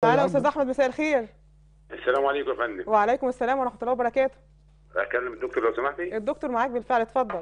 معانا يا استاذ احمد مساء الخير السلام عليكم يا فندم وعليكم السلام ورحمه الله وبركاته اكلم الدكتور لو سمحتي الدكتور معاك بالفعل اتفضل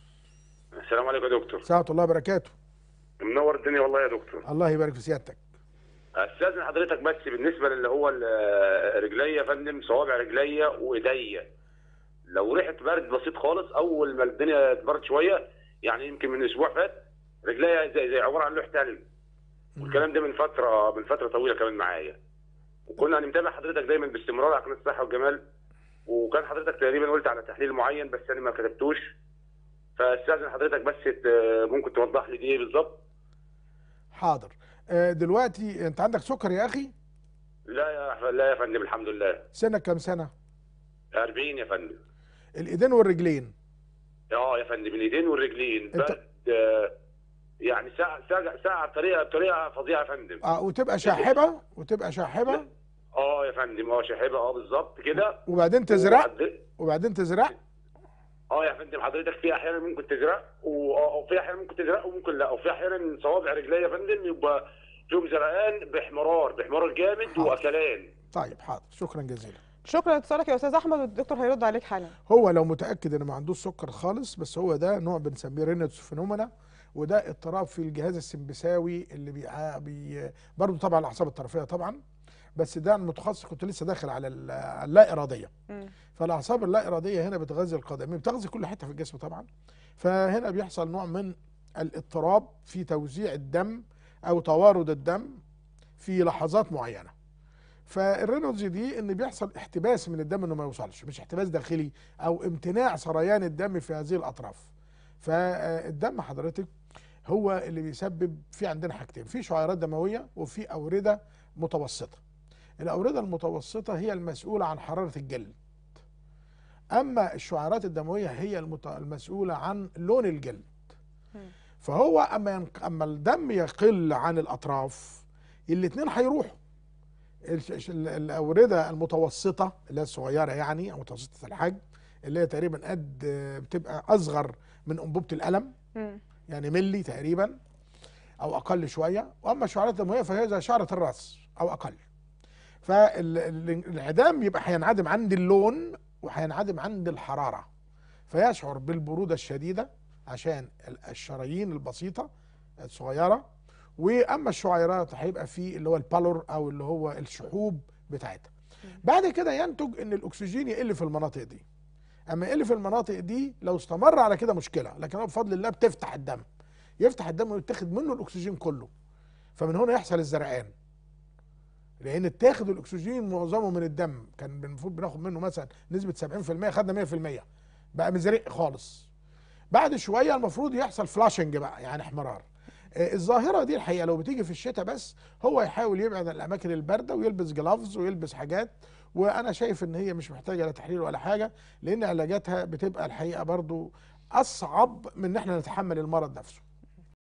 السلام عليكم يا دكتور ساعة الله وبركاته منور الدنيا والله يا دكتور الله يبارك في سيادتك استاذن حضرتك بس بالنسبه للي هو ال- رجليا يا فندم صوابع رجليا وايديا لو ريحه برد بسيط خالص اول ما الدنيا تبرد شويه يعني يمكن من اسبوع فات رجليا زي زي عباره عن لوح تلج والكلام ده من فتره من فتره طويله كمان معايا وكنا هنتابع حضرتك دايما باستمرار على قناه الصحه والجمال وكان حضرتك تقريبا قلت على تحليل معين بس انا ما كتبتوش فاستاذن حضرتك بس ت- ممكن توضح لي دي ايه بالظبط حاضر آه، دلوقتي انت عندك سكر يا اخي لا يا لا يا فندم الحمد لله سنك كام سنة 40 يا فندم الايدين والرجلين اه يا فندم الايدين والرجلين أنت- برد آه، يعني ساعة ساعة ساعة بطريقة بطريقة فظيعة يا فندم اه وتبقى شاحبة وتبقى شاحبة اه يا فندم اه شحيبة اه بالظبط كده وبعدين تزرق وحد- وبعدين تزرق اه يا فندم حضرتك في احيانا ممكن تزرق و- آه، وفي احيانا ممكن تزرق وممكن لا وفي احيانا صوابع رجليا يا فندم يبقى فيهم زرقان باحمرار باحمرار جامد حاضر. واكلان طيب حاضر شكرا جزيلا شكرا لاتصالك يا استاذ احمد والدكتور هيرد عليك حالا هو لو متاكد ان ما عندوش سكر خالص بس هو ده نوع بنسميه رينوس فينومينا وده اضطراب في الجهاز السمبثاوي اللي بي, بي برضه طبعا الاعصاب الطرفيه طبعا بس ده المتخصص كنت لسه داخل على ال- اللا اراديه مم. فالاعصاب اللا اراديه هنا بتغذي القدمين بتغذي كل حته في الجسم طبعا فهنا بيحصل نوع من الاضطراب في توزيع الدم او توارد الدم في لحظات معينه فالرينولدز دي ان بيحصل احتباس من الدم انه ما يوصلش مش احتباس داخلي او امتناع سريان الدم في هذه الاطراف فالدم حضرتك هو اللي بيسبب في عندنا حاجتين في شعيرات دمويه وفي اورده متوسطه الاورده المتوسطه هي المسؤوله عن حراره الجلد اما الشعيرات الدمويه هي المت- المسؤوله عن لون الجلد مم. فهو اما ينق... اما الدم يقل عن الاطراف الاثنين هيروحوا الش- الش- ال- الاورده المتوسطه اللي هي الصغيره يعني او متوسطه الحجم اللي هي تقريبا قد بتبقى اصغر من انبوبه القلم مم. يعني ملي تقريبا او اقل شويه واما الشعيرات الدمويه فهي زي شعره الراس او اقل فالانعدام يبقى هينعدم عند اللون وهينعدم عند الحراره فيشعر بالبروده الشديده عشان ال- الشرايين البسيطه الصغيره واما الشعيرات هيبقى فيه اللي هو البالور او اللي هو الشحوب بتاعتها بعد كده ينتج ان الاكسجين يقل في المناطق دي اما يقل في المناطق دي لو استمر على كده مشكله لكن هو بفضل الله بتفتح الدم يفتح الدم ويتاخد منه الاكسجين كله فمن هنا يحصل الزرقان لان اتاخد الاكسجين معظمه من الدم كان المفروض بناخد منه مثلا نسبه 70% خدنا 100% بقى مزرق خالص بعد شويه المفروض يحصل فلاشنج بقى يعني احمرار آه، الظاهره دي الحقيقه لو بتيجي في الشتاء بس هو يحاول يبعد عن الاماكن البارده ويلبس جلافز ويلبس حاجات وانا شايف ان هي مش محتاجه لا تحليل ولا حاجه لان علاجاتها بتبقى الحقيقه برضو اصعب من ان احنا نتحمل المرض نفسه